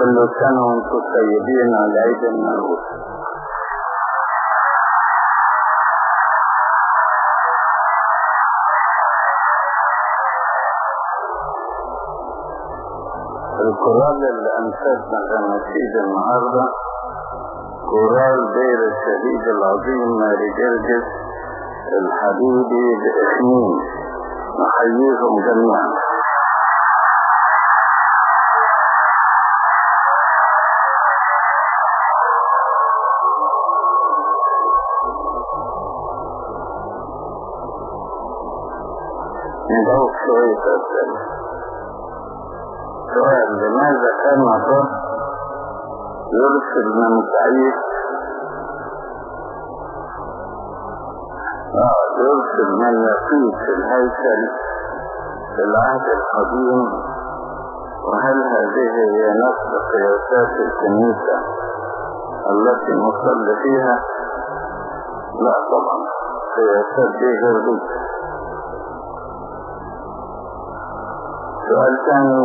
كل سنة وانتم طيبين على عيد المولود الكورال اللي أنشدنا الأناشيد النهاردة كورال دير الشهيد العظيم ماري جرجس الحبيبي بإخمين نحييهم جميعا نجاوب شوية أسئلة سؤال لماذا كان الرب يرسل من تعيش يرسل من يقيم في الهيكل في العهد القديم وهل هذه هي نفس قياسات الكنيسة التي نصلي فيها لا طبعا قياسات دي غير دي سؤال ثاني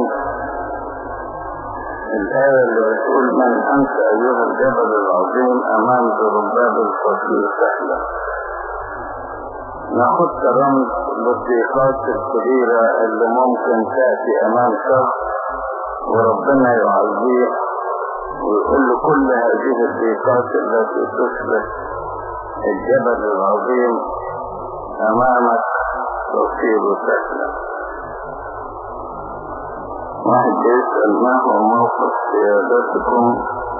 الآية اللي بتقول من أنت أيها الجبل العظيم أمام ذرباب الفصل سهلة ناخد كرمز للضيقات الكبيرة اللي ممكن تأتي أمام شخص وربنا يعزيه ويقول له كل هذه الضيقات التي تصبح الجبل العظيم أمامك تصير سهلا واحد يسأل ما هو موقف سيادتكم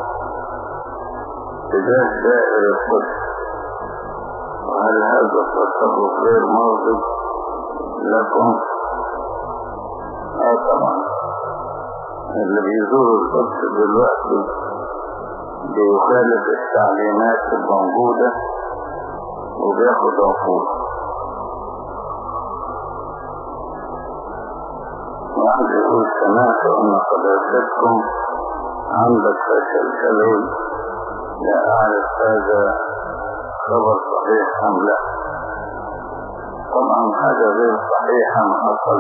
تجاه دائر القدس وهل هذا التصرف غير مرضي لكم اه طبعا اللي بيزور القدس دلوقتي بيخالف التعليمات الموجودة وبياخد عقوبة واحد يقول سمعت ان قداستكم عندك فشل كلوي لا اعرف هذا خبر صحيح ام لا طبعا هذا غير صحيح ام حصل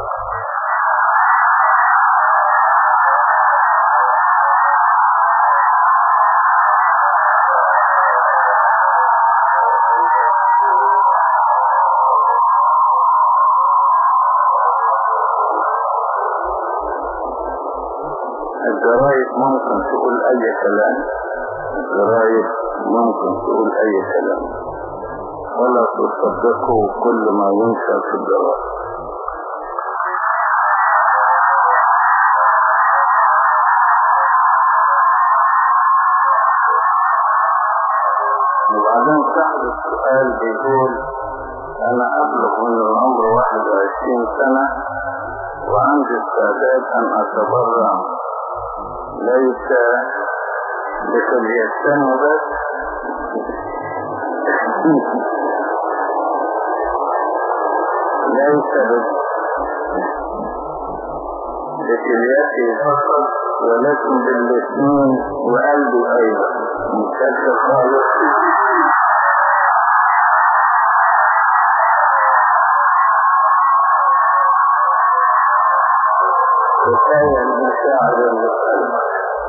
الجرايد ممكن تقول اي كلام الجرايد ممكن تقول اي كلام ولا تصدقوا كل ما ينشر في الجرايد وبعدين صاحب السؤال بيقول انا ابلغ من العمر 21 سنة وعندي استعداد ان اتبرع ليس بكليتين بس ليس بكليتي فقط ولكن بالاثنين وقلبي ايضا مكتب خالص كفاية المشاعر اللي في قلبك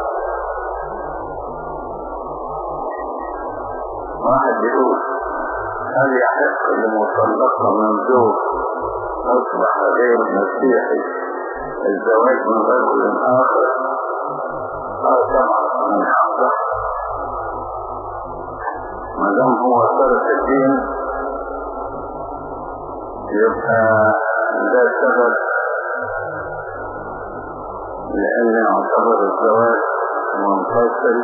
واحد يقول هل يحق لمطلقة من زوج أصبح غير مسيحي الزواج من رجل آخر؟ آه طبعا من حقه ما دام هو ترك الدين يبقى ده سبب لأن يعتبر الزواج منفصل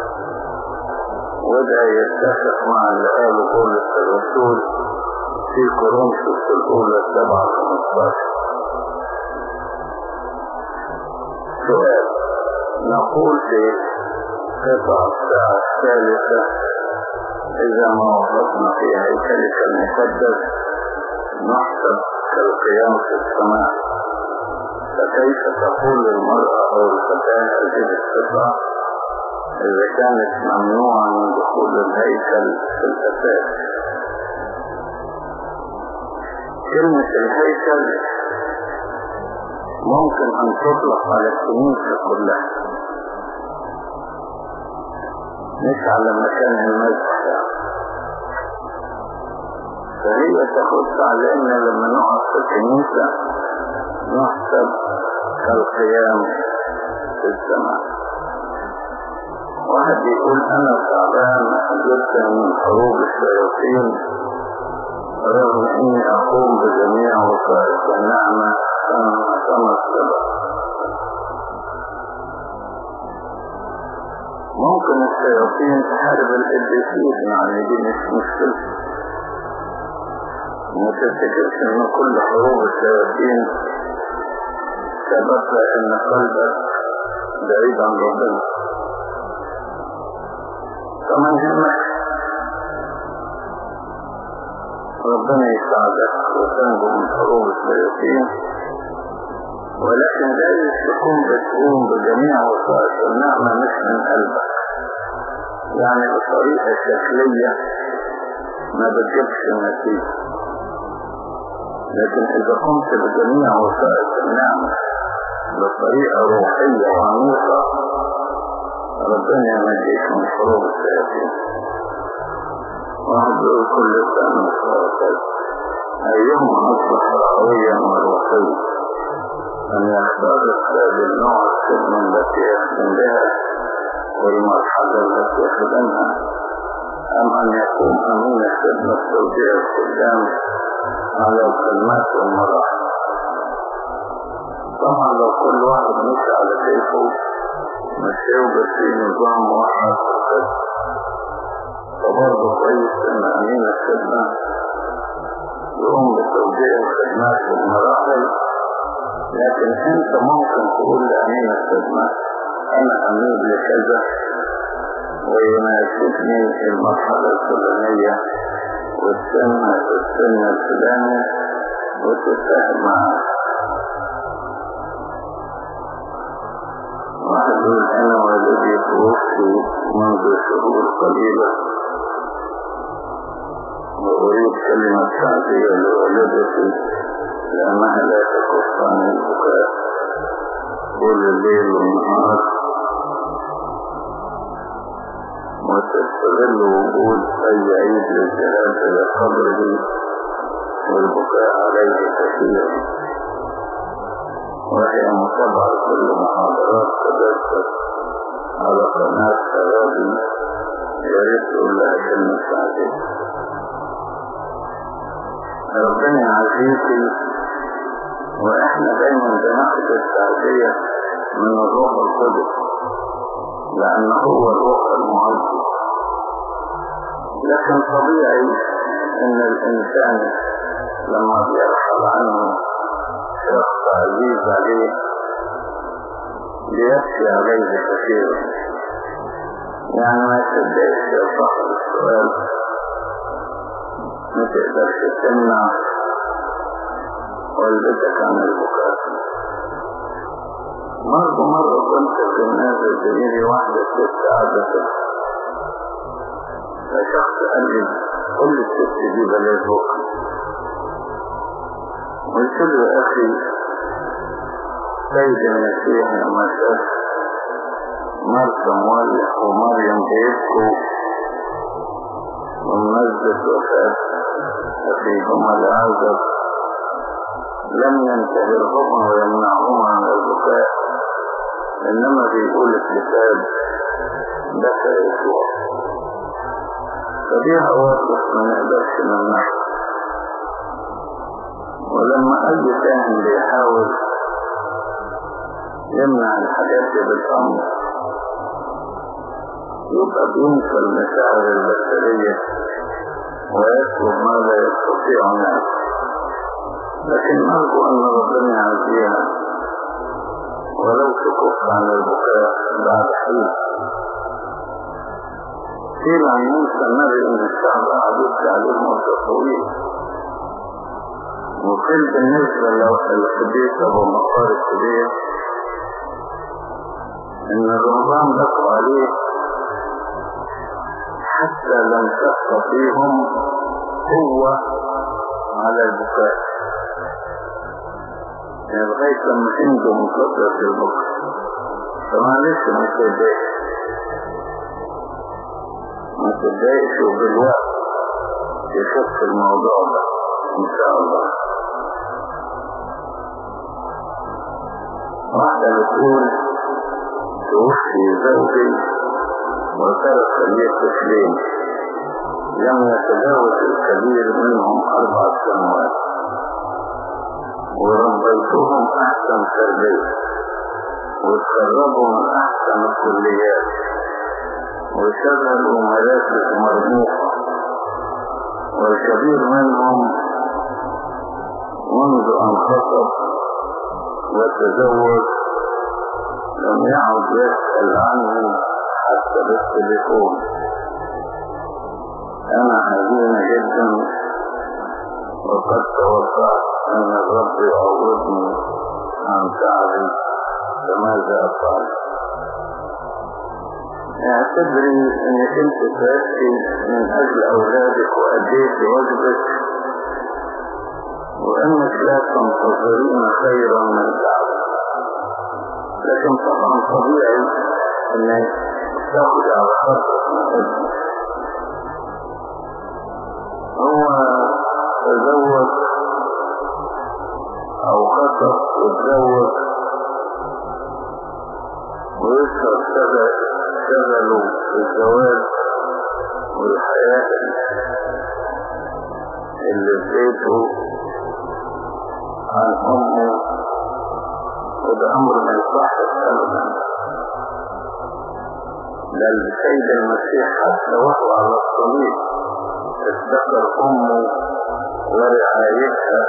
وده يتفق مع اللي قاله بولس الرسول في كورنثوس الأولى سبعة خمستاشر سؤال نقول في قطع الساعة الثالثة إذا ما وقفنا في هيكلك المقدس نحسب كالقيام في السماء فكيف تقول المرأة أو الفتاة هذه القطعة إذا كانت ممنوعة من دخول الهيكل في الأساس كلمة الهيكل ممكن أن تطلق على الكنيسة كلها مش على مكان المسح فهي تخص على ان لما نقعد في الكنيسة نحسب كالقيام في السماء واحد يقول انا تعبان جدا من حروب الشياطين رغم اني اقوم بجميع وظائف النعمة كما السبب ممكن الشياطين تحارب القديسين يعني دي مش مشكلة ما تفتكرش ان كل حروب الشياطين سببها ان قلبك بعيد عن ربنا فما يهمك ربنا يساعدك وتنجو من حروب الشياطين ولكن جايز تكون بتقوم بجميع وسائط النعمة مش من قلبك يعني بطريقة شكلية ما بتجيبش النتيجة لكن إذا قمت بجميع وسائط النعمة بطريقة روحية وعميقة ربنا ينجيك من حروب الشياطين واحد يقول كل سنة وكذا أيهما أصبح قويا وروحيا أن يختار هذا النوع الخدمة التي يخدم بها والمرحلة التي يخدمها أم أن يكون أمين خدمة توزيع الخدام على الخدمات والمراحل طبعا لو كل واحد مشي على كيفه مشيه بس في نظام واحد فبرضه كويس ان امين الخدمة يقوم بتوزيع الخدمات والمراحل لكن انت ممكن تقول لامين الخدمة انا امين لكذا ويناسبني المرحلة الفلانية والسن السن الفلاني وتتفاهم معاه واحد يقول انا والدي توفي منذ شهور قليلة واريد كلمة تعزية لوالدتي لانها لا تكف عن البكاء طول الليل والنهار وتستغل وجود اي عيد للذهاب الى قبره والبكاء عليه كثيرا وهي متابعة كل محاضرات تدرس على قناة حرابي يريد لها كلمة سعدية ربنا يعزيكي واحنا دايما بناخد السعدية من الروح القدس لأن هو الروح المعزي لكن طبيعي ان الانسان لما بيرحل عنه شخص عزيز عليه ليبكي عليه كثيرا يعني ما يصدقش يا صاحب السؤال ما تقدرش تمنع والدتك عن البكاء برضه مرة كنت في النازل زميلي واحدة ست قاعدة فشخص قال لي قل لي الست دي بلاش بكرة قلت له يا أخي سيد المسيح لما شاف مرسى مولح ومريم بيبكوا ومنزل وفاة أخيهما العازب لم ينتهرهما ويمنعهما عن البكاء إنما بيقول الكتاب بكى يسوع فدي عواطف ما نقدرش نمنعها ولما أي كاهن بيحاول يمنع الحاجات دي بالأمر يبقى بينسى المشاعر البشرية ويطلب ما لا يستطيع الناس لكن نرجو أن ربنا يعزيها ولو تكف عن البكاء بعد حين قيل عن موسى النبي ان الشعب قعد يبكي عليه مدة طويلة وقيل بالنسبة للحديث ابو مقار الكبير ان الرهبان بكوا عليه حتى لم تبقى فيهم قوة على البكاء يعني لغاية لما انتوا من كثرة البكاء فمعلش مش هيضايق تتضايقش وبالوقت يخف الموضوع ده ان شاء الله واحدة بتقول توفي زوجي وترك لي طفلين لم يتجاوز الكبير منهم أربع سنوات وربيتهم أحسن تربية وتخرجوا من أحسن الكليات وشغلوا مراكز مرموقة والكبير منهم منذ أن خطب وتزوج لم يعد يسأل عني حتى بالتليفون أنا حزين جدا وقد توقعت أن الرب يعوضني عن تعبي فماذا أفعل؟ اعتبري انك انت تعبتي من اجل اولادك واديت واجبك وانك لا تنتظرين خيرا من تعبك لكن طبعا طبيعي انك تاخد على خطك من اجلك هو تزوج او خطب وتزوج ويشرب شغل شغله في الزواج والحياة اللي في بيته عن أمه وده أمر ما يصحش أبدا ده السيد المسيح حتى وهو على الصليب افتكر أمه ورعايتها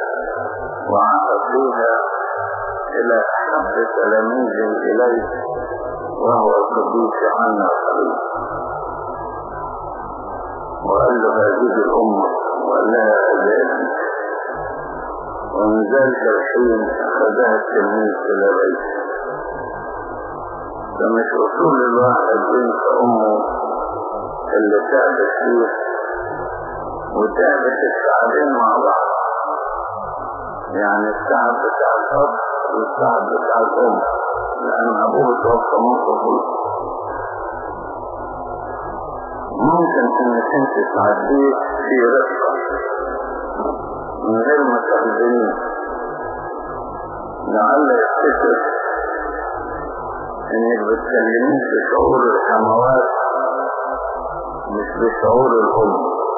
وعطفها إلى أحب تلاميذ إليه وهو القديس عنا الحبيب وقال له هذه الأمة وقال لها أجابي ومن ذلك الحين أخذها التلميذ إلى بيته فمش أصول الواحد بنت أمه اللي تعبت فيه وتعبت الشعبين مع بعض يعني الشعب بتاع الأب والشعب بتاع الأم لأن أبوه توفى من طفولته ممكن إنك أنت تعديه في رفقة من غير ما تأذنيه لعل يفتكر إنك بتكلميه بشعور الحموات مش بشعور الأم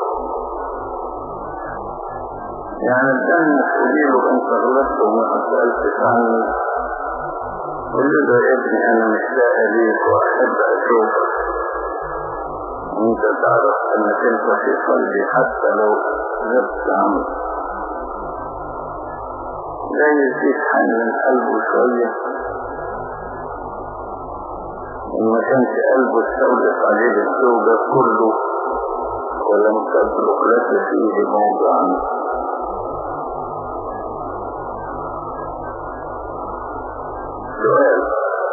يعني الدم تقوليله انت غلطت وما سألتش عني قل له يا ابني انا مشتاق ليك واحب اشوفك وانت تعرف انك انت في قلبي حتى لو غبت عنك جاي فيك حنن قلبه شوية وما كانش قلبه استولت عليه الزوجة كله ولم تترك لك فيه موضعا سؤال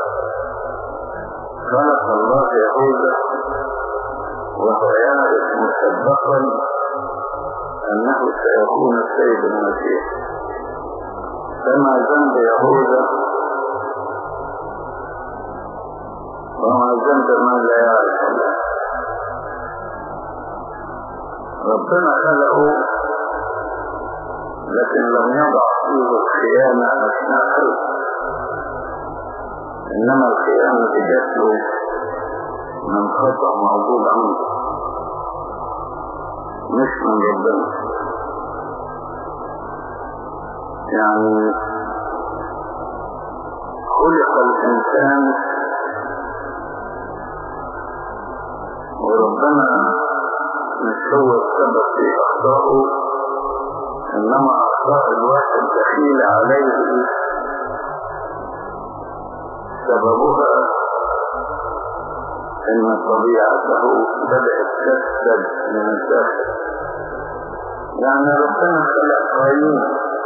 خلق الله يهوذا وهو يعرف مسبقا انه سيكون السيد المسيح فما ذنب يهوذا وما ذنب من لا يعرف الله ربنا خلقه لكن لم يضع فيه الخيانة أثناء خلقه إنما الخيانة جات له من خطأ موجود عنده مش من ربنا يعني خلق الإنسان وربنا مش هو السبب في أخطائه إنما أخطاء الواحد دخيل عليه سببها ان طبيعته بدأت تفسد من الداخل يعني ربنا خلق قايين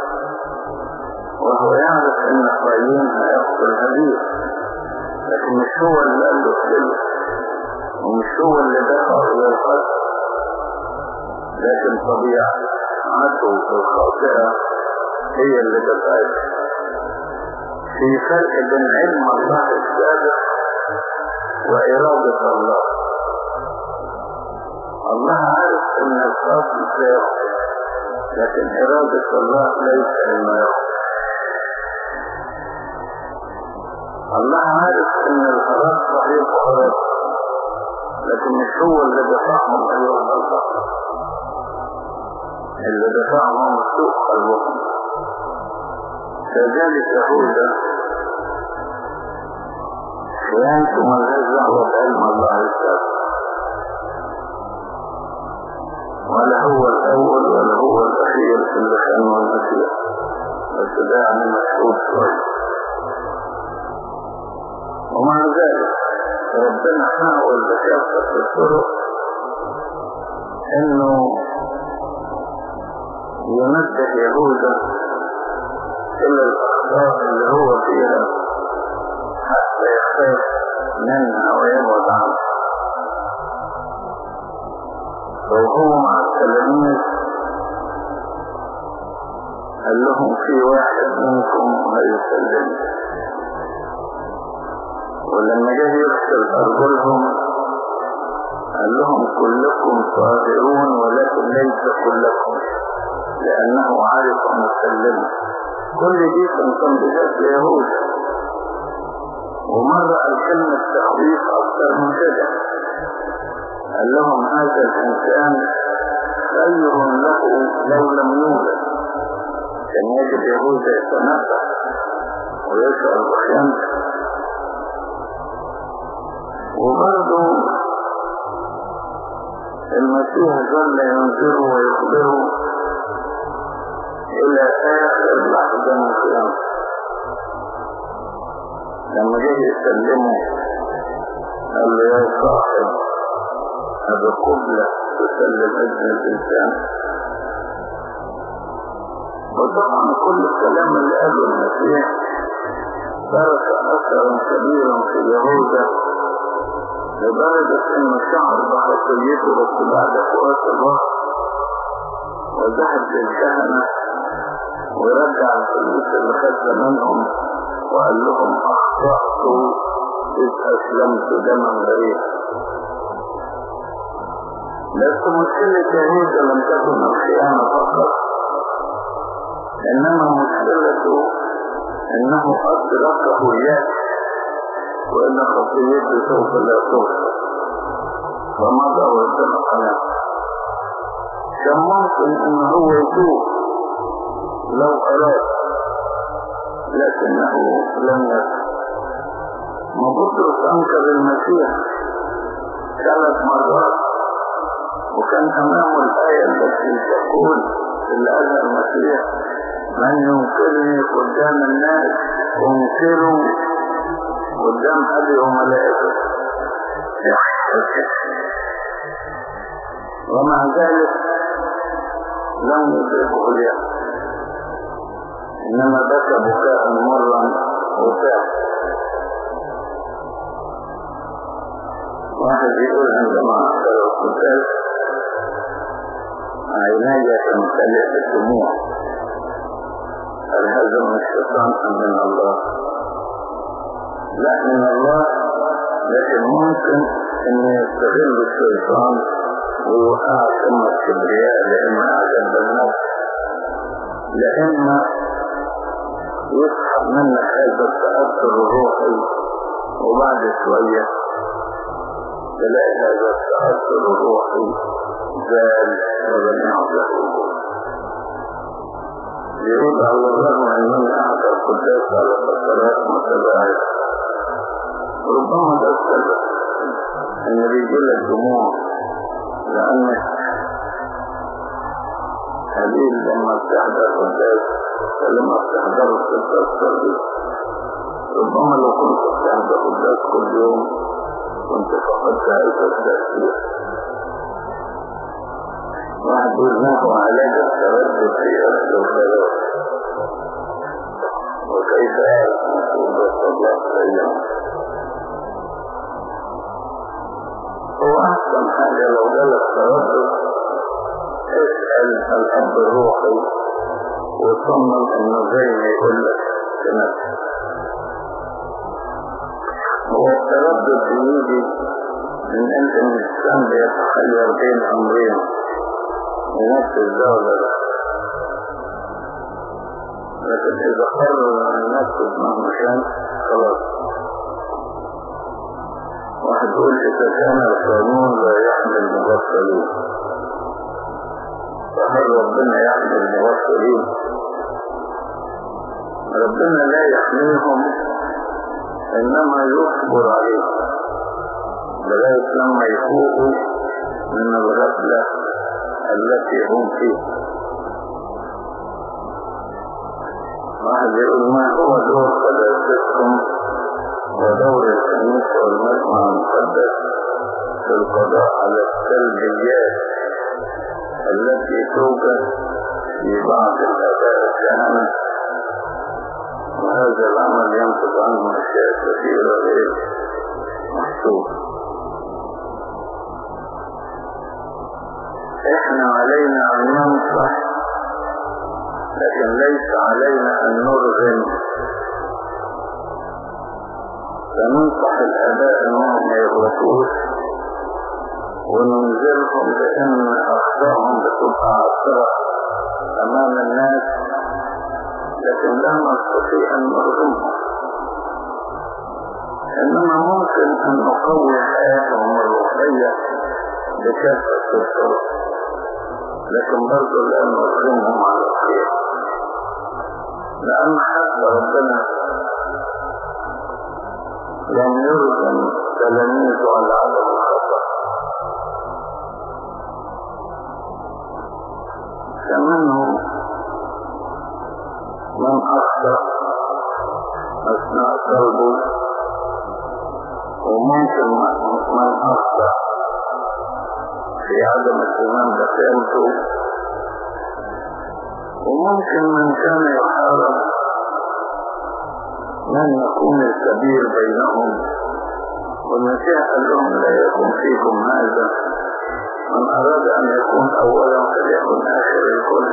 وهو يعرف ان قايين هيقتل هابيل لكن مش هو اللي قال له كده ومش هو اللي دفع الى القتل لكن طبيعته الخاطئة هي اللي دفعته في فرق بين علم الله السابق وإرادة الله ان الخاص لا يخطئ لكن إرادة الله ليس انه يخطئ الله عارف ان الخلاص صحيح وغلط لكن مش هو اللي دفعهم ايها الغلط اللي دفعهم سوء قلبهم كذلك يهوذا خيانته من هذا هو بعلم الله السابق ولا هو الأول ولا هو الأخير في اللي كانوا المسيح بس ده يعني مشهور شوية ومع ذلك ربنا حاول بكافة الطرق انه ينبه يهوذا الى الاخطاء اللي هو فيها حتى يخاف منها ويبعد عنها وهو مع التلاميذ قال لهم في واحد منكم هيسلمني ولما جه يغسل أرجلهم قال لهم كلكم طاهرون ولكن ليس كلكم لأنه عارف أن يسلم كل دي كان تنبيهات ليهود ومرة الكلمة تخويف أكثر من كده قال لهم هذا الإنسان خير له لو لم يولد كان يجب يهود يتنبه ويشعر بخيانته وبرضه المسيح ظل ينذره ويخبره إلى آخر لحظة من قيامته لما جه يسلمه قال له يا صاحب هذا قبلة تسلم ابن الإنسان وطبعا كل الكلام اللي قاله المسيح ترك أثرا كبيرا في يهوذا لدرجة انه شعر بخطيته بس بعد فوات الوقت وذهب للكهنة ورجع الفلوس اللي خدها منهم وقال لهم اخطأت اذ اسلمت دما غريب بس مشكلة يهوذا لم تكن الخيانة فقط انما مشكلته انه ادركه اليأس وإن خطيئته سوف لا تغفر فمضى واتبع قناة كان ممكن ان هو يتوب لو اراد لكنه لم يفعل ما بطرس انكر المسيح ثلاث مرات وكان امامه الايه التي تقول اللي قالها المسيح من ينكرني قدام الناس انكروا قدام أبي وملائكته ومع ذلك لم يدركه اليأس إنما بكى بكاء مرا وفاء واحد يقول عندما أحضر القداس عيناي تمتلئ بالدموع هل هذا من الشيطان أم من الله؟ لا من الله لكن ممكن ان يستغل الشيطان ويوقع ثم الكبرياء لإما أعجب النفس لإما يسحب منك هذا التأثر الروحي وبعد شوية تلاقي هذا التأثر الروحي زال ولم يعد له وجود يقول على الرغم أنني أحضر قداس على فترات متباعدة ربما ده السبب ان بيجي لك دموع لانك قليل لما بتحضر قداس لما بتحضر بتتأثر بيه ربما لو كنت بتحضر قداس كل يوم كنت فقدت هذا التأثير واحد يقول ما هو علاج التردد في أهل الخيرات وكيف أعرف مسؤولية الله سيئا هو أحسن حاجة لو جالك تردد اسأل الأب الروحي وصمم إنه زي ما يقول لك في نفسك هو التردد بيجي من أن الإنسان بيتخير بين أمرين ينفذ ده ولا لا لكن إذا قرر أن ينفذ مهما كان خلاص واحد يقول إذا كان القانون لا يحمل المغفلين فهل ربنا يحمل المغفلين ربنا لا يحميهم إنما يصبر عليهم لغاية لما يفوقوا من الغفلة التي هم فيها واحد يقول ما هو دور قداستكم ودور الكنيسة والمجمع المقدس في القضاء على السلبيات التي توجد في بعض الآباء الكهنة وهذا العمل ينتج عنه أشياء كثيرة غير محسوبة احنا علينا ان ننصح لكن ليس علينا ان نرغم فننصح الاباء انهم ما يغلطوش وننزلهم بان اخطائهم بتبقى عصرة امام الناس لكن لا نستطيع ان نرغمهم انما ممكن ان نقوي حياتهم الروحية بكافة الطرق لكن برضه لا نرغمهم على الخير لأن حتى ربنا لم يرغم تلاميذه على عدم الخطأ فمنه من أخطأ أثناء قلبه وممكن من أخطأ في عدم اهتمام بقيمته وممكن من كان يحارب من يكون الكبير بينهم والمسيح قال لهم لا يكون فيكم هذا من أراد أن يكون أولا فليكن آخر الكل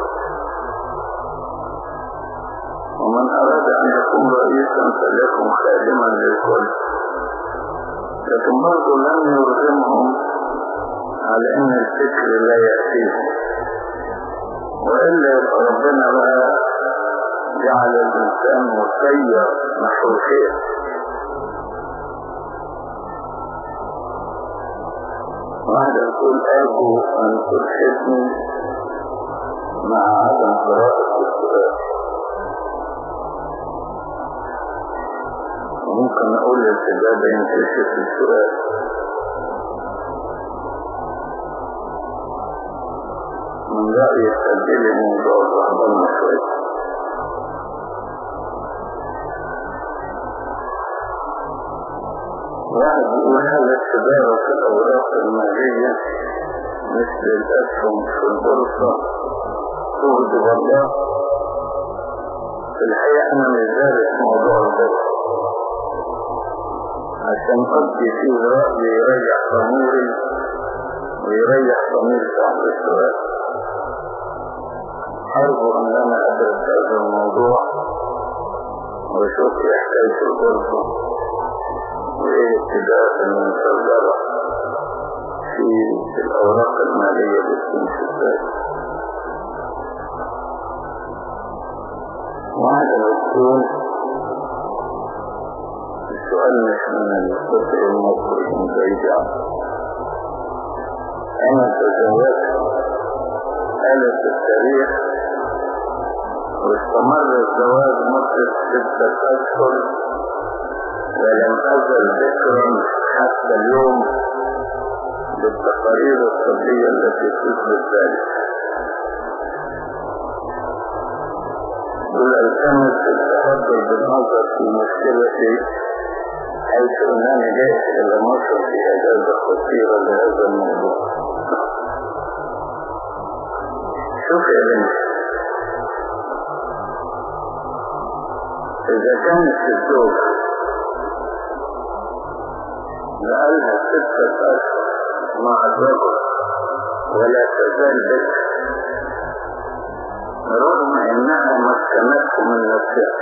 ومن أراد أن يكون رئيسا فليكن خادما للكل لكن برضه لم يرغمهم على ان الفكر لا يأتيهم وإلا يبقى ربنا بقى جعل الإنسان مسير نحو الخير واحد يقول أرجو أن ترشدني مع عدم قراءة السؤال وممكن أقول للإجابة يمكن شفت السؤال من رأيي تسجلي موضوع الرهبان شوية واحد يقول هل التجارة في الأوراق المالية مثل الأسهم في البورصة تغضب الله في الحقيقة أنا مش دارس موضوع البورصة عشان أقضي فيه رأيي يريح ضميري ويريح ضمير صاحب السؤال أرجو أن أنا أدرس هذا الموضوع وأشوف إيه حكاية البورصة وإيه اتجاه المسجلة في الأوراق المالية للاستنشاقات وهذا يكون السؤال مش من الفقه المصري من بعيد أنا تزوجت آلة التاريخ واستمر الزواج مدة ستة أشهر ولم أزل ذكرا حتى اليوم بالتقارير الطبية التي تثبت ذلك والالتمس التفضل بالنظر في مشكلتي حيث انني جئت الى مصر في اجازة قصيرة لهذا الموضوع شوف يا بنتي اذا كانت الزوجة بقالها ستة اشهر مع الرجل ولا تزال بكر رغم انها مسكنته من نفسها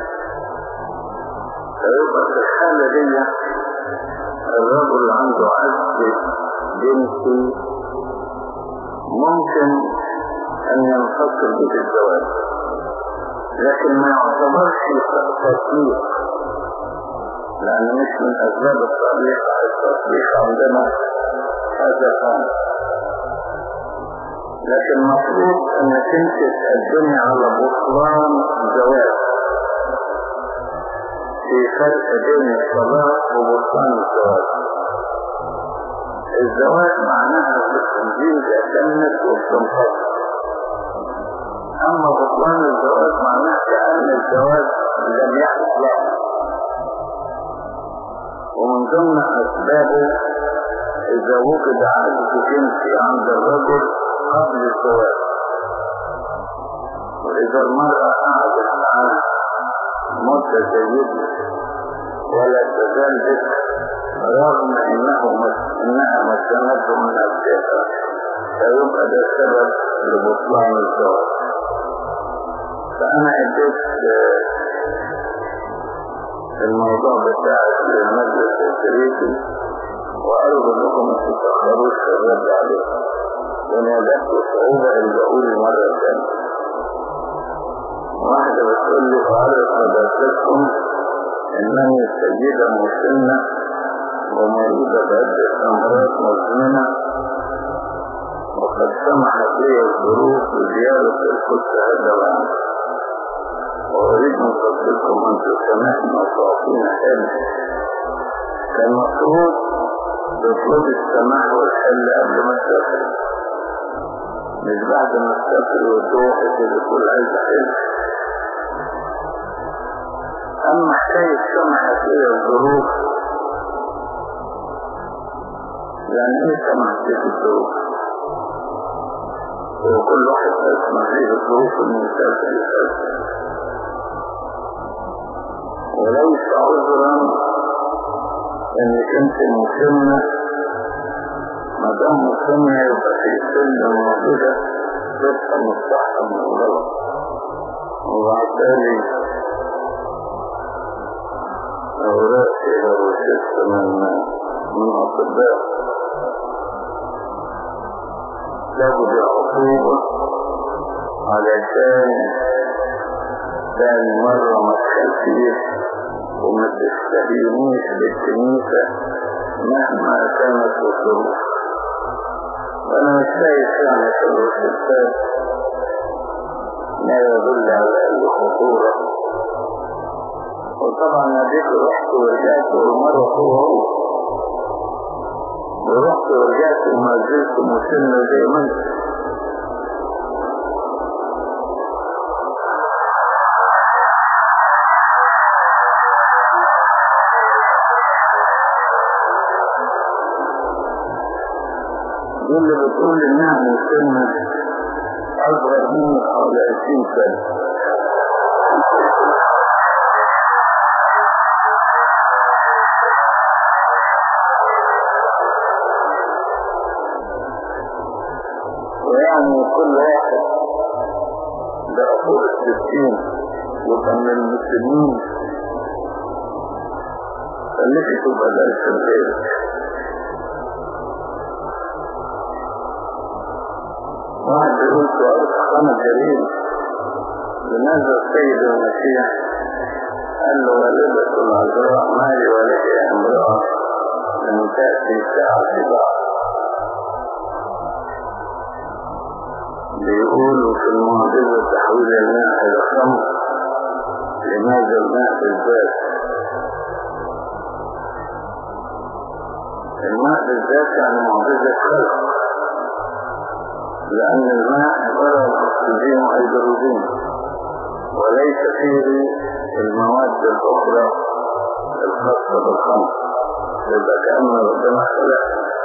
فيبقى في الحالة دي الرجل عنده عز جنسي ممكن أن ينفصل به الزواج لكن ما يعتبرش تطبيق لأن مش من أسباب التطبيق التطبيق عندنا هذا الأمر لكن مفروض أنك أنت تقدمي على بطلان زواج في فرق بين الصلاة وبطلان الزواج الزواج معناها بالتنزيل بأكمل وبتنفصل أما بطلان الزواج معناه كأن الزواج لم يحدث له ومن ضمن أسبابه إذا وجد عجز جنسي عند الرجل قبل الزواج وإذا المرأة قعدت معاه مدة جيدة ولا تزال ذكر رغم انه انها مسكنته من ابدها فيبقى ده سبب لبطلان الزواج فانا اديت الموضوع بتاعك للمجلس التريكي وارجو انكم ما تتاخروش في الرد عليه لان وجدت صعوبه ان بقول المره الثانيه واحده بتقول لي اعرف مدرستكم انني سيده مسنه ومريضة بعدة أمراض مزمنة وقد سمحت لي الظروف بزيارة القدس هذا العام وأريد من فضلكم أن تسامحنا وتعطينا حل كان المفروض تطلب السماح والحل قبل ما تسافر مش بعد ما تسافر وتروح كده تقول عايز حل أما حكاية سمحت لي الظروف يعني ايه سمحت لي الظروف هو كل واحد تسمح ليه الظروف انه يسافر يسافر وليس عذرا انك انت مسنة ما دام مسنة يبقى في سنة موجودة تبقى مصلحة من الغلط وبعدالي أوراق إلى روشته من من أطباء لابد عقوبة علشان ثاني مرة ما تخلفيش وما تستهينيش بالكنيسة مهما كانت الظروف وأنا مش شايف يعني في الروشتات ما يدل على أي خطورة وطبعا اديك رحت ورجعت والمرة هو هو ورحت ورجعت وما زلت مسنة زي ما انت دي اللي بتقول انها مسنة اصغر مني حوالي 20 سنة ويعني كل واحد بأخوه الستين يبقى من المسلمين خليك تبقى درس الغير واحد يقول سؤال خانة جليل لماذا السيد المسيح قال له والدة العذراء مالي ولك يا امرأة لم تأتي ساعة بعض بيقولوا في المعجزة تحويل الماء إلى خمر لماذا الماء بالذات الماء بالذات يعني معجزة خلق لأن الماء عبارة عن أكسجين وهيدروجين وليس فيه المواد الأخرى الخاصة بالخمر يبقى كأن ربنا خلق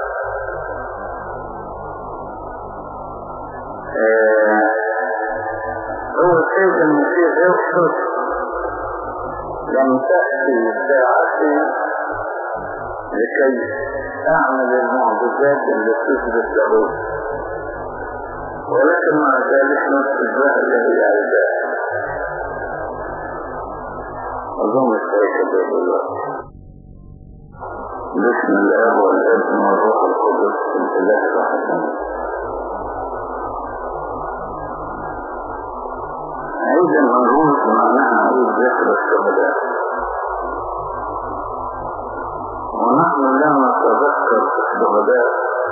هو السيد المسيح يقصد لم تأتي ساعتي لكي أعمل المعجزات التي تثبت له ولكن مع ذلك نفس الجهل الذي عايزاه أظن الشيخ الله بسم الله والابن والروح القدس الإله الواحد عيد النوروز معناها عيد ذكر الشهداء ونحن لا نتذكر الشهداء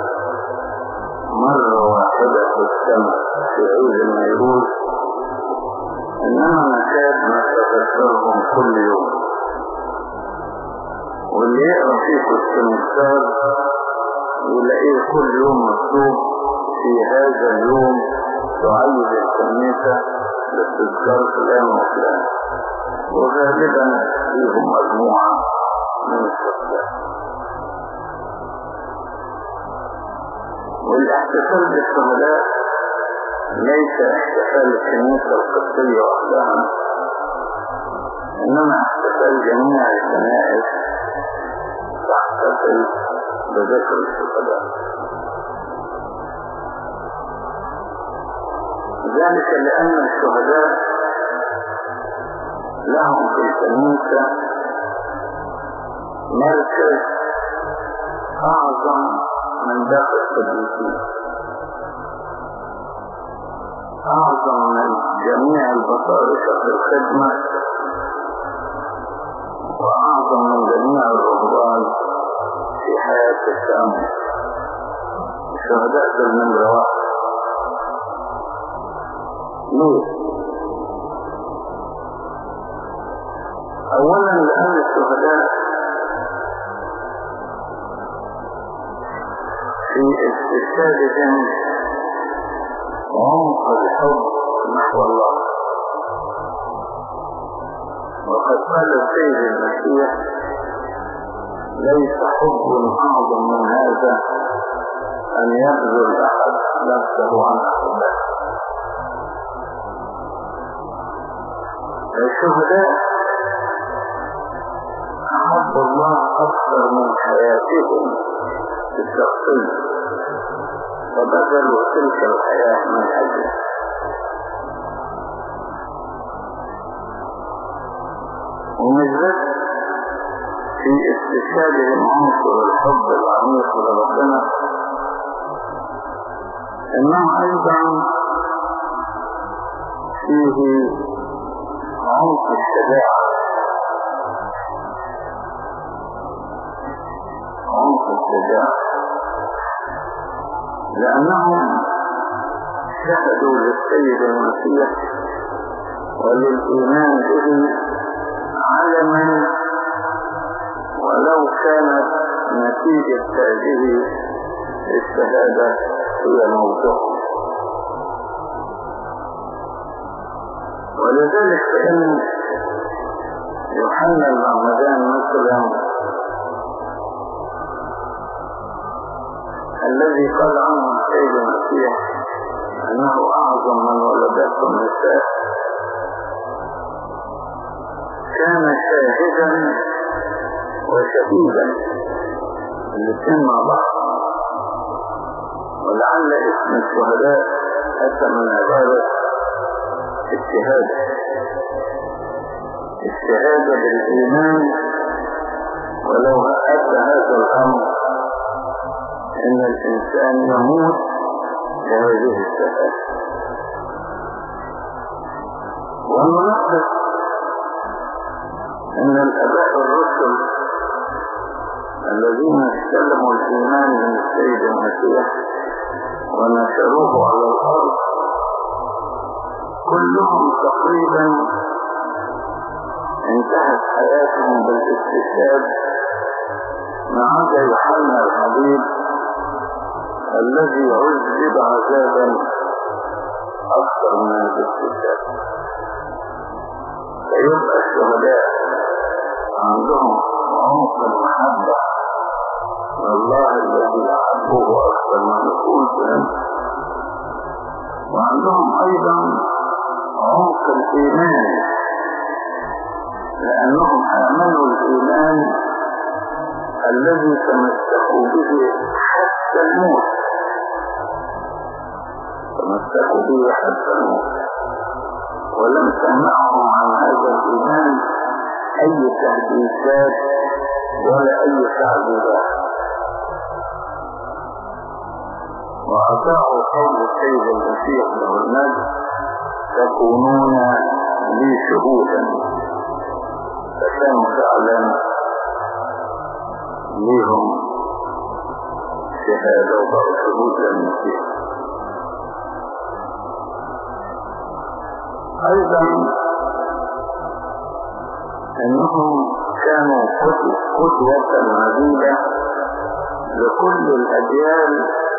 مرة واحدة في السنة في عيد النيروز إنما نكاد نتذكرهم كل يوم واللي يقرأ فيكم السمستار يلاقيه كل يوم مكتوب في هذا اليوم تعيد الكنيسة لاستذكار فلان وفلان وغالبا فيهم مجموعة من الشخصيات والاحتفال بالشهداء ليس احتفال الكنيسة القبطية وحدها إنما احتفال جميع الكنائس تحتفل بذكر الشهداء ذلك لأن الشهداء لهم في الكنيسة مركز أعظم من باقي القديسين أعظم من جميع البطارسة في الخدمة وأعظم من جميع الرهبان في حياة التأمل الشهداء في النمرة واحد ليه؟ أولا لأن الشهداء في استشهادهم عمق الحب نحو الله وقد قال السيد المسيح ليس حب أعظم من هذا أن يبذل أحد نفسه عن أحبه الشهداء أحب الله أكثر من حياتهم الشخصية فبذلوا تلك الحياة من أجله ومش بس في استشهادهم عنصر الحب العميق لربنا انه ايضا فيه عمق الشجاعة عمق الشجاعة لأنهم شهدوا للسيد المسيح وللإيمان به علما ولو كانت نتيجة هذه الشهادة هي موضوع ولذلك فإن يوحنا المعمدان مثلا الذي قال عنه السيد المسيح أنه أعظم من ولدته النساء كان شاهدا وشهيدا الاثنين مع بعض ولعل اسم الشهداء أتى من عبارة الشهادة الشهادة بالإيمان ولو أتى هذا الأمر ان الانسان يموت بهذه الشهادة والمنقص ان الاباء الرسل الذين استلموا الايمان من السيد المسيح ونشروه على الارض كلهم تقريبا انتهت حياتهم بالاستشهاد ما عدا يوحنا الحبيب الذي عذب عذابا أكثر من الاستشهاد فيبقى الشهداء عندهم عمق المحبة والله الذي أحبه أكثر من نفوسهم وعندهم أيضا عمق الإيمان لأنهم آمنوا الإيمان الذي تمسكوا به حتى الموت تمسكوا به حتى الموت ولم تمنعهم عن هذا الإيمان أي تهديدات ولا أي تعذيبات وأطاعوا قول السيد المسيح له المجد تكونون لي شهودا فكانوا فعلا ليهم شهادة وبقوا شهود للمسيح أيضا أنهم كانوا قدوة عديدة لكل الأجيال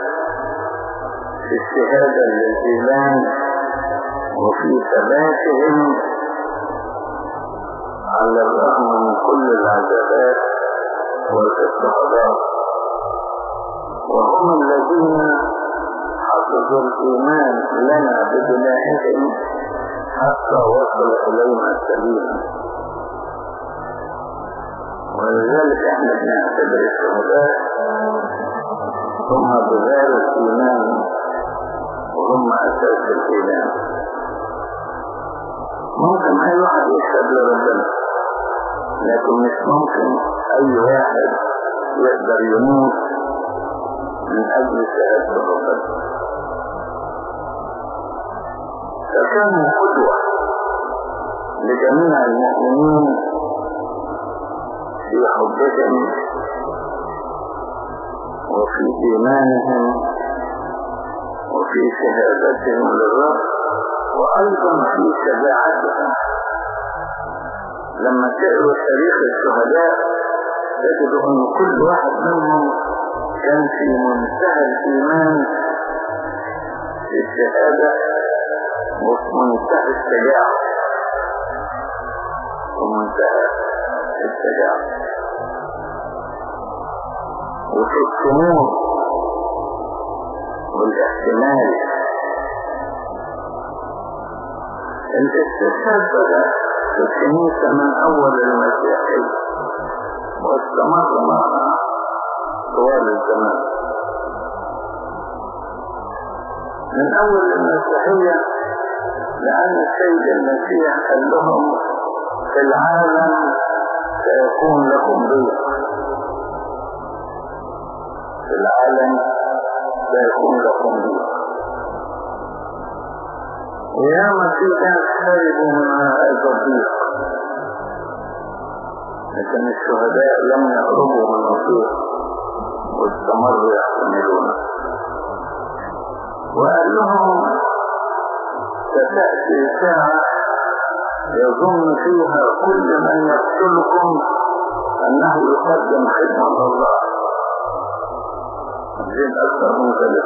في الشهادة للإيمان وفي ثباتهم على الرغم من كل العذابات والاضطهادات وهم الذين حفظوا الإيمان لنا بدمائهم حتى وصل إلينا سليما ولذلك احنا بنعتبر الشهداء هم بغير الإيمان وهم أساس الإيمان ممكن أي واحد يشهد لربنا لكن مش ممكن أي واحد يقدر يموت من أجل شهادة ربنا فكانوا قدوة لجميع المؤمنين في حبهم وفي إيمانهم وفي شهادتهم للرب وأيضا في شجاعتهم لما تقروا تاريخ الشهداء تجدوا أن كل واحد منهم كان في منتهى الإيمان في الشهادة وفي منتهى الشجاعة ومنتهى الشجاعة وفي السمو والاحتمال الاستشهاد بدأ في الكنيسة من أول المسيحية واستمر معها طوال الزمان من أول المسيحية لأن السيد المسيح قال لهم في العالم سيكون لكم ضيق في العالم سيكون لكم ضيق وياما في ناس خرجوا من هذا الضيق لكن الشهداء لم يهربوا من الضيق واستمروا يحتملونه وقال لهم ستأتي ساعة يظن فيها كل من يقتلكم أنه يقدم خدمة الله زين أكثر من ذلك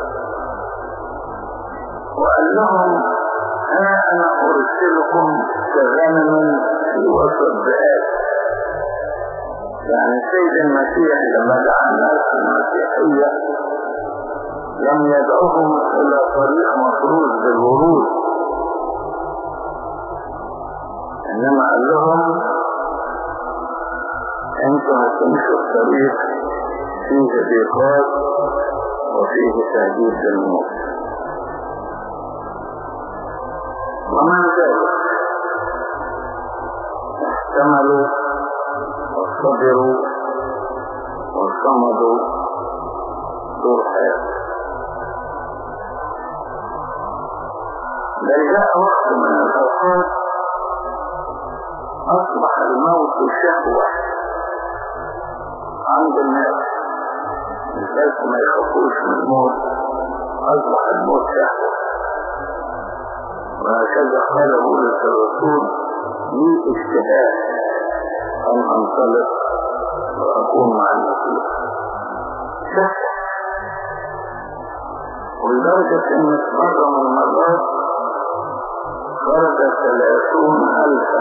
وقال لهم ها أنا أرسلكم كغنم في وسط ذئاب يعني السيد المسيح لما دعا الناس المسيحية لم يدعوهم إلى طريق مفروض بالورود إنما قال لهم أنتم هتمشوا الطريق فيه ضيقات وفيه تهديد للموت ومع ذلك احتملوا وصبروا وصمدوا طول حياتهم بل جاء وقت من الأوقات أصبح الموت شهوة عند الناس الناس ما يخافوش من الموت أصبح الموت شهوة وهكذا قال بولس الرسول لي اشتهاء أن أنطلق وأكون مع المسيح شهوة ولدرجة أن في مرة من المرات خرج ثلاثون ألفا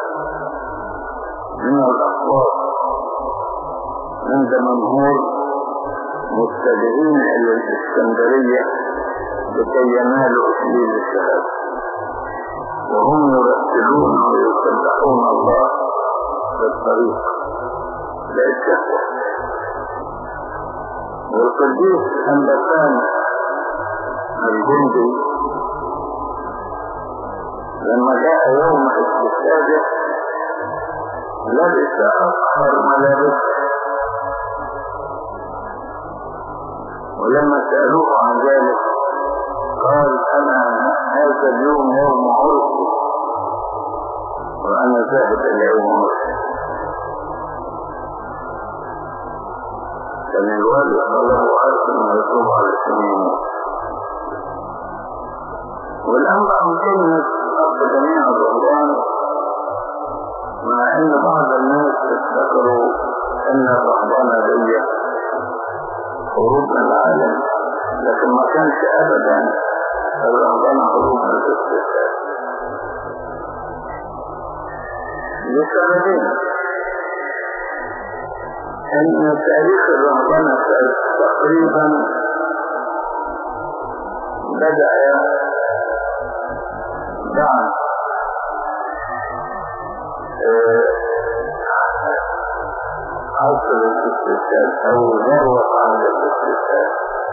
من الأخبار عند منهور متجهين إلى الإسكندرية لكي ينالوا إكليل الشهادة وهم يرتلون ويسبحون الله في الطريق لا الشهوة والقديس أنبتان الجندي لما جاء يوم استشهاده لبس أطهر ملابس ولما سألوه عن ذلك قال أنا هذا اليوم يوم عرسي أنا ذاهب إلى يوم كان الوالد قال له عارف انه يتوب على سنين والأمر أمكن أخذ جميع الرهبان مع أن بعض الناس افتكروا أن الرهبانة دي خروج من العالم لكن ما كانش أبدا الرهبانة خروج من الاستثناء لسببين ان تاريخ الرهبنة تقريبا بدأ بعد عصر الاستثناء او ذروة عهد الاستثناء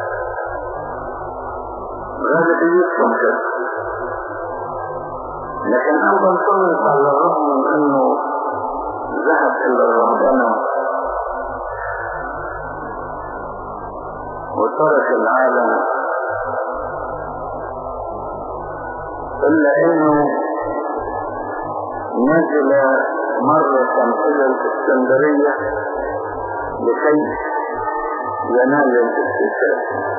غالبيتهم كده لكن أيضا صنف على الرغم من أنه ذهب إلى الرهبنة وترك العالم إلا أنه نزل مرة إلى الإسكندرية لكي ينال الاستشهاد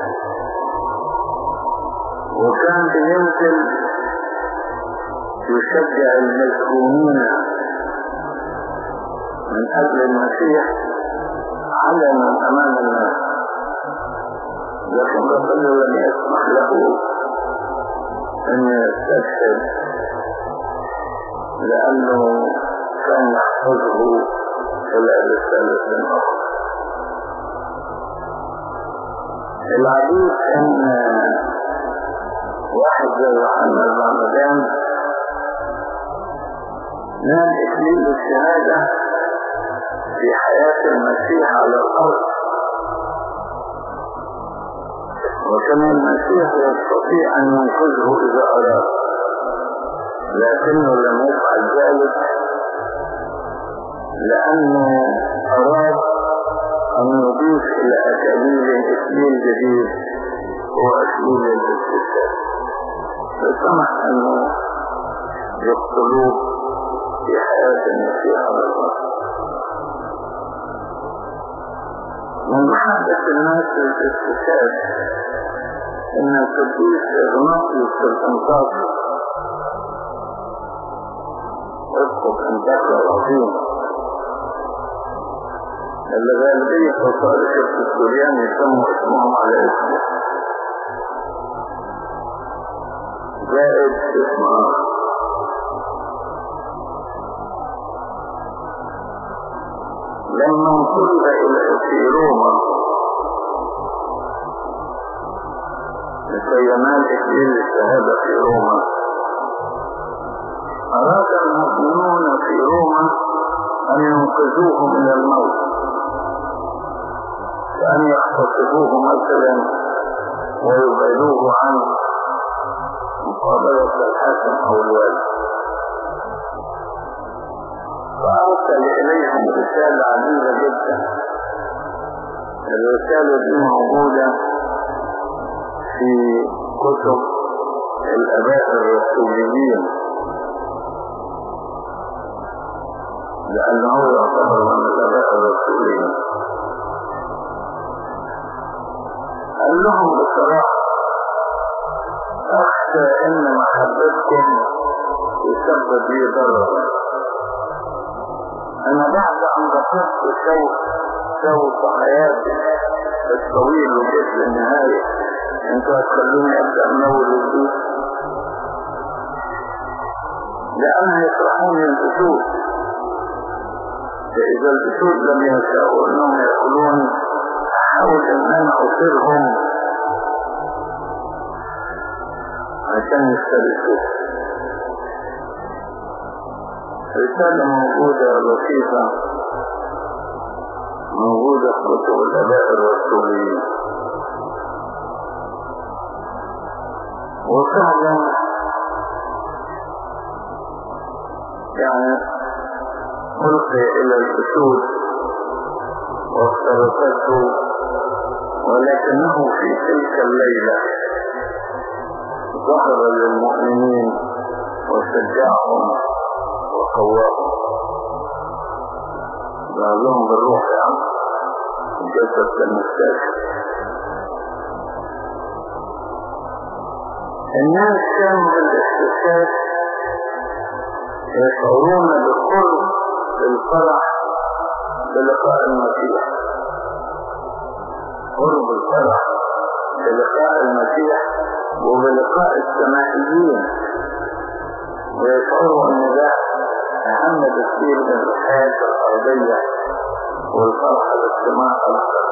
وكان بينزل يشجع المسكونين من أجل المسيح علنا أمام الناس لكن ربنا لم يسمح له أن يستشهد لأنه كان يحفظه إلى رسالة أخرى العجيب أن واحد زي يوحنا المعمدان نال إكليل الشهادة في حياة المسيح على الأرض وكان المسيح يستطيع أن ينقذه إذا أراد لكنه لم يفعل ذلك لأنه أراد أن يضيف إلى أكاليل إكليل جديد هو أكليل الاستشهاد فسمح أنه يقتلوه في حياة المسيح على الأرض من محبة الناس للاستشهاد إن القديس إغناطيوس الأنطاكي اسقط أنطاكيا العظيم اللي غالبية وصالح السوريان يسموا اسمهم على اسمه زائد اسم آخر لما انقلب إلى في روما لكي ينال إكليل الشهادة في روما أراد المؤمنون في روما أن ينقذوه من الموت كأن يختصفوه مثلا ويبعدوه عن مقابلة الحاكم أو الوالي فأرسل إليهم رسالة عجيبة جدا الرسالة دي موجودة في كتب الآباء الرسوليين لأنه يعتبر من الآباء الرسوليين قال لهم بصراحة أخشى إن محبتكم يسبب لي ضررا أنا بعد أن ذكرت شوق شوق حياتي الطويل وجيت للنهاية أنتوا هتخلوني أبدأ من أول وجديد لأن يطرحوني الأسود فإذا الأسود لم يشاءوا أنهم يأكلون أحاول أن أنا أصيرهم عشان يسترسوا رسالة موجودة لطيفة موجودة في كتب الآباء الرسوليين وفعلا يعني ألقي إلى الأسود وافترسته ولكنه في تلك الليلة ظهر للمؤمنين وشجعهم وقواهم بعضهم بالروح يعني الجسد كالمستشفى الناس كانوا بالاستشهاد يشعرون بقرب الفرح بلقاء المسيح قرب الفرح بلقاء المسيح وبلقاء السمائيين ويشعروا ان ده اهم بكثير من الحياة الارضية والفرح بالاجتماع الاخر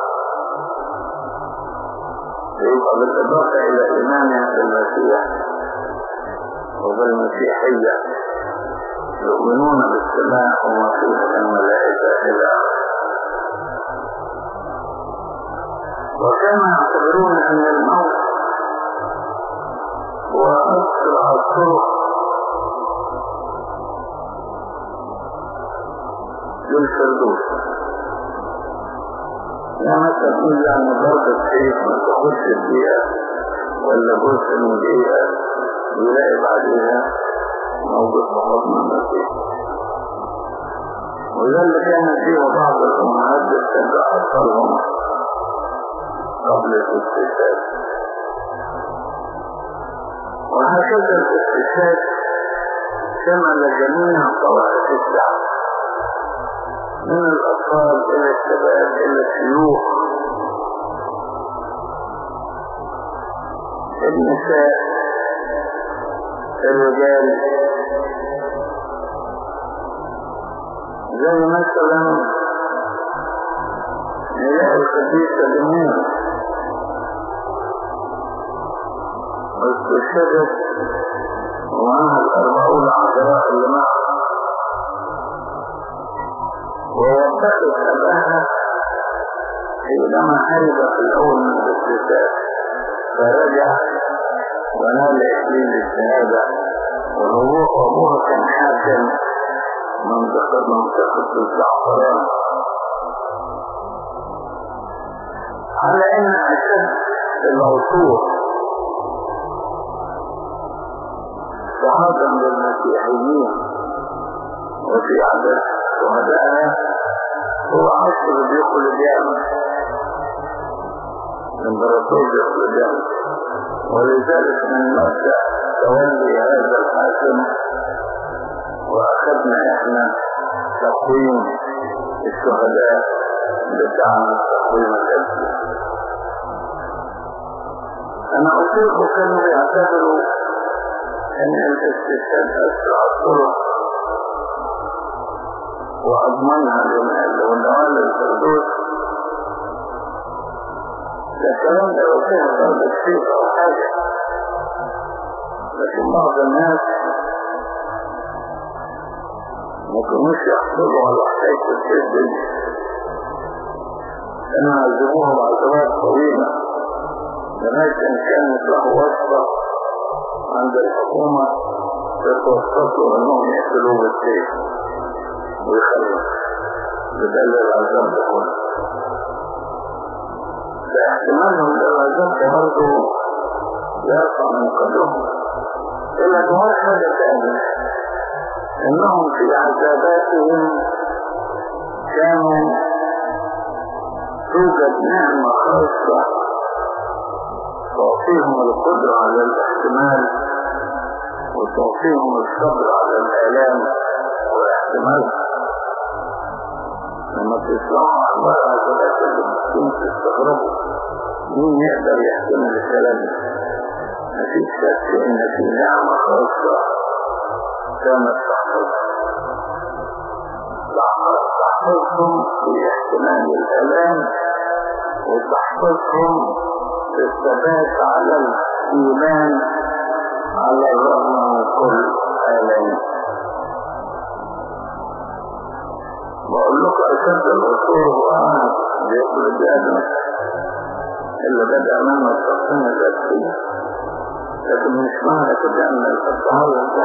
يبقى بالاضافة الى ايمانهم بالمسيح وبالمسيحية يؤمنون بالسماء وما فيه من ملائكة إلى وكانوا يعتبرون أن الموت هو أسرع الطرق للفردوس يعني مثلا تقول يعني ضربة سيف ما تاخدش دقيقة ولا جزء من دقيقة يلاقي بعدها موجود في حضن المسيح وده اللي كان فيه بعض الأمهات بتشجع أطفالهم قبل الاستشهاد وهكذا الاستشهاد شمل جميع طوائف الشعب من الأطفال إلى الشباب إلى الشيوخ النساء الرجال زي مثلا نلاقي القديسة بنين واستشهدت ومعها الأربعون عذراء اللي معها ووفقت أباها حينما هرب في الأول من الاستشهاد فرجع ونال إحليل الشهادة وهو أبوها كان حاكم منطقة منطقة الزعفران على أن أشد العصور صحابا للمسيحيين وفي عدد شهدائها هو عصر ديوقلديان الامبراطور ديوقلديان ولذلك من مبدأ تولي هذا الحاكم واخذنا احنا تقويم الشهداء بتاعنا تقويم الاسم انا اطيق كانوا يعتبروا ان الاستشهاد اسرع الطرق واضمنها للنوال الفردوس الكلام ده لو كان ضرب السيف او حاجه لكن بعض الناس ما كانوش يحصلوا على حكاية السيف دي كانوا عذبوها بعذابات طويلة لغاية ان كانت له وصفة عند الحكومة تتوسطوا انهم يقتلوه بالسيف ويخلص بدل العذاب ده كله فاحتمالهم للعذاب ده برضه يرفع من قدرهم إلا جوار حاجة ثانية إنهم في عذاباتهم كانوا توجد نعمة خاصة تعطيهم القدرة على الاحتمال وتعطيهم الصبر على الآلام واحتمالها لما تسمعوا أخبار عذابات المسلمين تستغربوا مين يقدر يحتمل الكلام ده مفيش شك ان في نعمة خاصة كانت تحفظ تحفظهم في احتمال الالام وتحفظهم في الثبات على الايمان على الرغم من كل الام بقول لكم اشد العصور هو عهد بيقول بادم اللي بدا امام الشخصين الذاتيه لكن مش معنى كده ان التطهر ده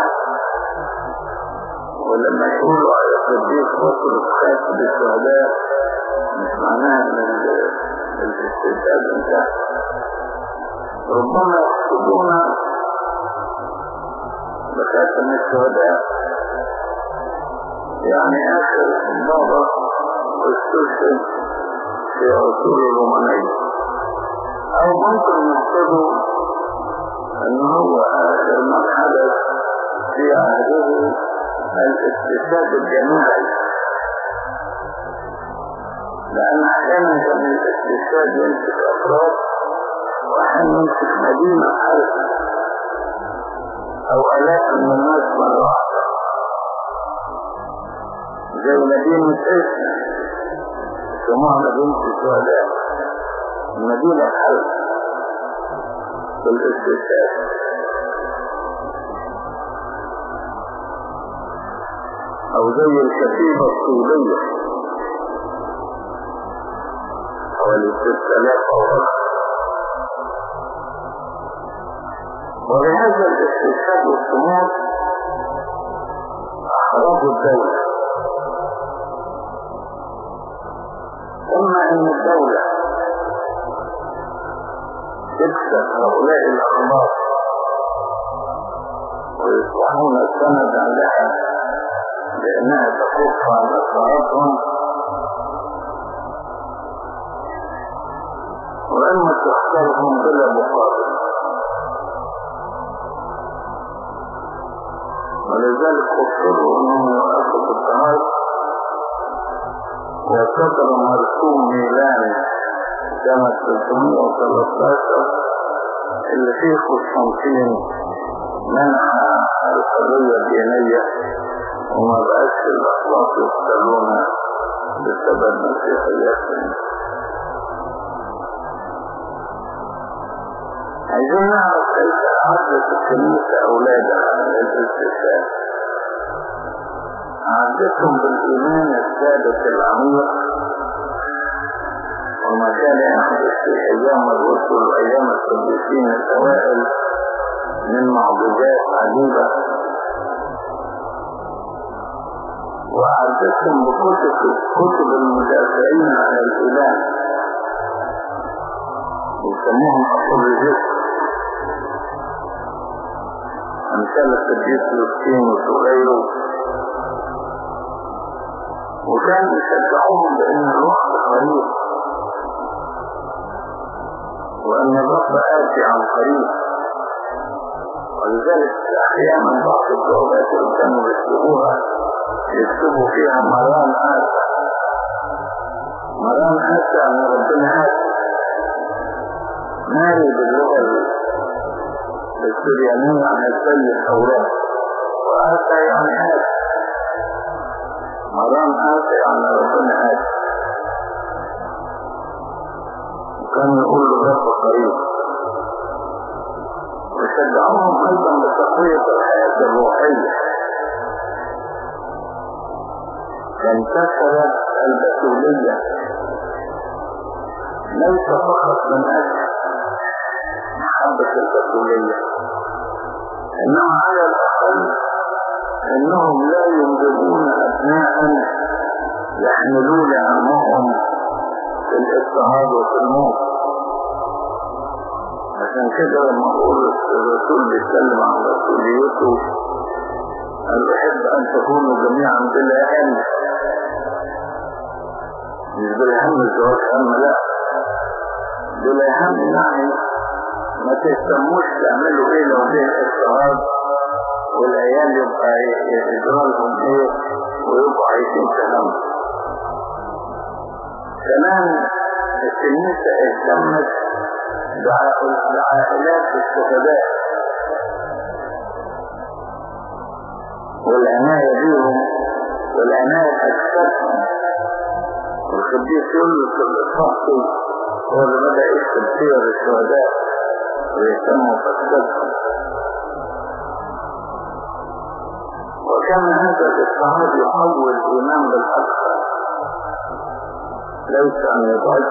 ولما يقولوا على الصديق وصل خاتم الشهداء مش معناها ان الاستشهاد انتهى ربما يقصدون بخاتم الشهداء يعني آخر بابا استشهد في عصور الرومانية أو ممكن نقصده أن هو آخر ما حدث في عهده الاستشهاد الجماعي لأن أحيانا كان الاستشهاد يمسك أفراد وأحيانا يمسك مدينة حرب أو آلاف من الناس مرة واحدة زي مدينة إيش سموها مدينة الشهداء المدينة الحرب في الاستشهاد أو زي الكتيبة الطولية حوالي ست آلاف أو أكثر ولهذا الاستشهاد والصمود أحرجوا الدولة إما أن الدولة تكسب هؤلاء الأخبار ويصبحون سندا لها لأنها تكف عن أسرارهم وإما تختارهم بلا مقابل ولذلك اضطروا انهم يوقفوا بالطهارة وصدر مرسوم ميلان سنة 313 اللي فيه قسطنطين منع الحرية الدينية وما بقاش الأخلاق يقتلون بسبب مسيحياتهم عايزين نعرف كيف أعدت الكنيسة أولادها للاستشهاد أعدتهم بالإيمان الثابت العميق وما كان يحدث في أيام الرسل وأيام القديسين الأوائل من معجزات عجيبة وأعدتهم بكتب كتب المدافعين عن الإله يسموهم أصول أمثال القديس يوسفين وغيره وكان يشجعوهم بأن الوقت قريب وأن الرب آتي عن قريب ولذلك أحيانا بعض الجوابات اللي كانوا يكتبوها يكتبوا فيها مران آسى مران آسى أن ربنا آتي مالي باللغة السريانية عن السيد الأوراق وآتى يعني آتي مرام آتي يعني ربنا آتي وكان يقول له رب قريب وشجعوهم أيضا بتقوية الحياة الروحية فانتشرت البتولية ليس فقط من أجل محبة البتولية إنما على الأقل إنهم لا ينجبون أبناء يحملون همهم في الاضطهاد وفي الموت عشان كده لما أقول الرسول بيتكلم عن رسوليته قال أحب أن تكونوا جميعا بلا هم مش بلا هم الزواج هم لا بلا هم يعني ما تهتموش تعملوا ايه لو فيه اضطهاد والعيال يبقى يجرى لهم ايه ويبقوا عايشين في هم كمان الكنيسة اهتمت بعائلات الشهداء والعناية بهم والعناية بأجسادهم والقديس يولس الإصحاحي هو اللي بدأ يكتب سير الشهداء ويهتموا بأجسادهم وكان هذا الاضطهاد يقوي الإيمان بالأقصى ليس أن يضعف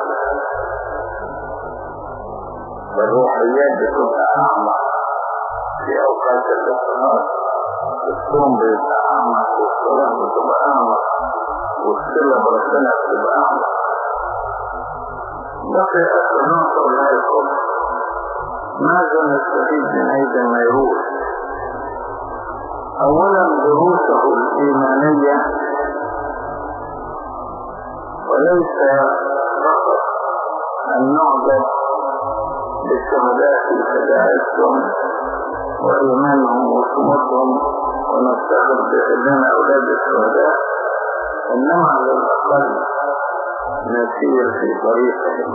والروحيات بتبقى أعمق في أوقات الاضطهاد الصوم بيبقى أعمق والصلاة بتبقى أعمق والصلة بربنا بتبقى أعمق بقي أسرناك الله يقول ماذا نستفيد من هذا النيروز أولا دروسه الإيمانية وليس فقط أن نعبد بالشهداء في شجاعتهم وإيمانهم وصمتهم ونفتخر بأننا أولاد الشهداء إنما على الأقل نسير في طريقهم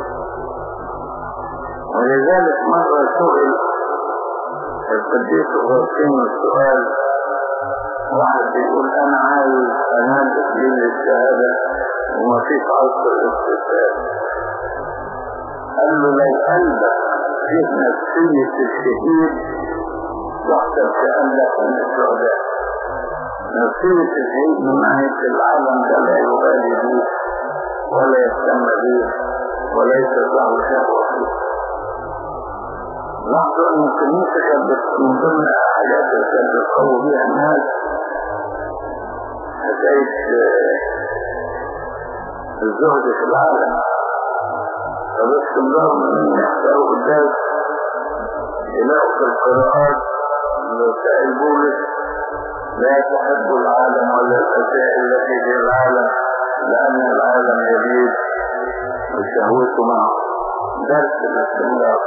ولذلك مرة سئل القديس الغرسين السؤال واحد بيقول أنا عايز أنال تسليم للشهادة وما فيش عصر الاستسلام قال له لو قلبك فيه نفسية الشهيد تحسب كأنك من الشهداء نفسية الشهيد من ناحية العالم ده لا يبالي به ولا يهتم به وليس له شهوة فيه لاحظوا ان الكنيسة كانت من ضمن الحاجات اللي كانت بتقوي بيها الناس حكاية الزهد في العالم فباستمرار من يحتاجوا قدام يلاقوا في القراءات رسائل بولس لا تحب العالم ولا الأشياء التي في العالم لأن العالم يزيد وشهوته معه درس الاستمرار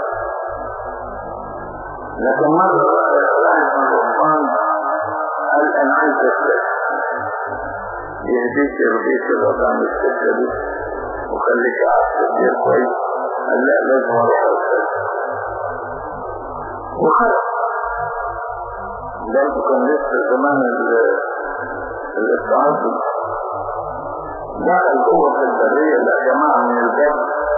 لكن مرة واحد من الرحمن قال أنا عايز أسلك يهديك يرضيك الوضع مستشفى دي وخليك قاعد تدير كويس قال لا لازم اروح أسلك وخرج ده كان لسه زمان الاتعاصب دخل جوه في البرية لا جماعة من الباب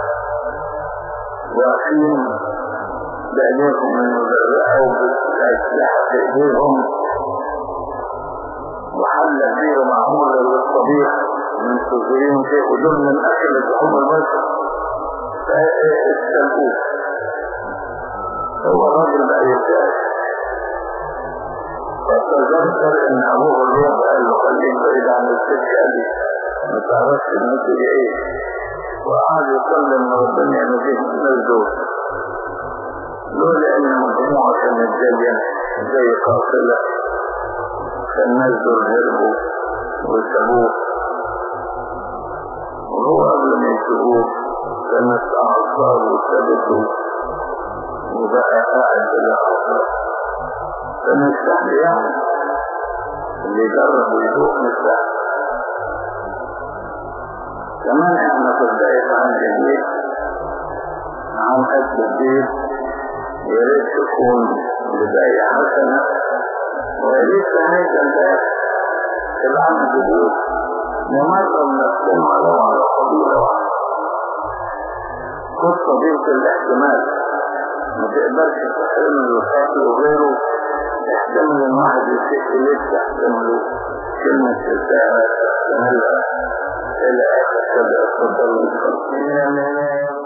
واقفين بأيديهم المزرعة وبالأسلحة في إيديهم وحل كبير معمول للطبيخ من سوزيين شيء ودول من أكل لحوم البشر فاستلقوه هو الراجل بقى يبتاش فتذكر ان ابوه الروح قال له خليك بعيد عن السكه دي ما تعرفش النتيجه ايه وقعد يصلي ان ربنا ينجيه من الزوج لولا ان مجموعه كانت جايه زي قافله فالناس دول هربوا وسابوه وهو قبل ما يسيبوه كانت اعصار وسابته وبقى قاعد بلا اعصار فمن السهل يعني اللي يجرب ويذوق من السهل كمان احنا في بداية عن جديد عن قد جديد يا ريت تكون بداية حسنة ويا ريت نهاية الباب في العام الجديد نمرر نفسنا ولو على قبيلة واحدة خد قبيلة الاحتمال ما تقدرش تحتمل الخاطئ وغيره احتمل ان واحد يسيء اليك تحتمله كلمة رسالة تحتملها الى اخر كده اتفضل